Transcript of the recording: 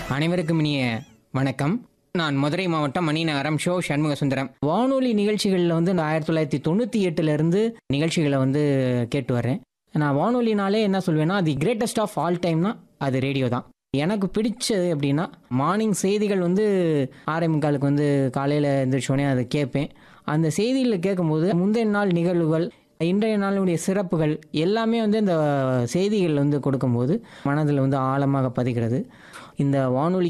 அனைவருக்கும் இனிய வணக்கம் நான் மதுரை மாவட்டம் மணிநகரம் ஷோ சண்முக சுந்தரம் வானொலி நிகழ்ச்சிகளில் வந்து நான் ஆயிரத்தி தொள்ளாயிரத்தி தொண்ணூற்றி எட்டுலேருந்து நிகழ்ச்சிகளை வந்து கேட்டு வர்றேன் நான் வானொலினாலே என்ன சொல்வேன்னா தி கிரேட்டஸ்ட் ஆஃப் ஆல் டைம்னா அது ரேடியோ தான் எனக்கு பிடிச்சது அப்படின்னா மார்னிங் செய்திகள் வந்து ஆறே முக்காலுக்கு வந்து காலையில் எழுந்திரிச்சோடனே அதை கேட்பேன் அந்த செய்தியில் கேட்கும்போது முந்தைய நாள் நிகழ்வுகள் இன்றைய நாளுடைய சிறப்புகள் எல்லாமே வந்து இந்த செய்திகள் வந்து கொடுக்கும்போது மனதில் வந்து ஆழமாக பதிகிறது இந்த வானொலி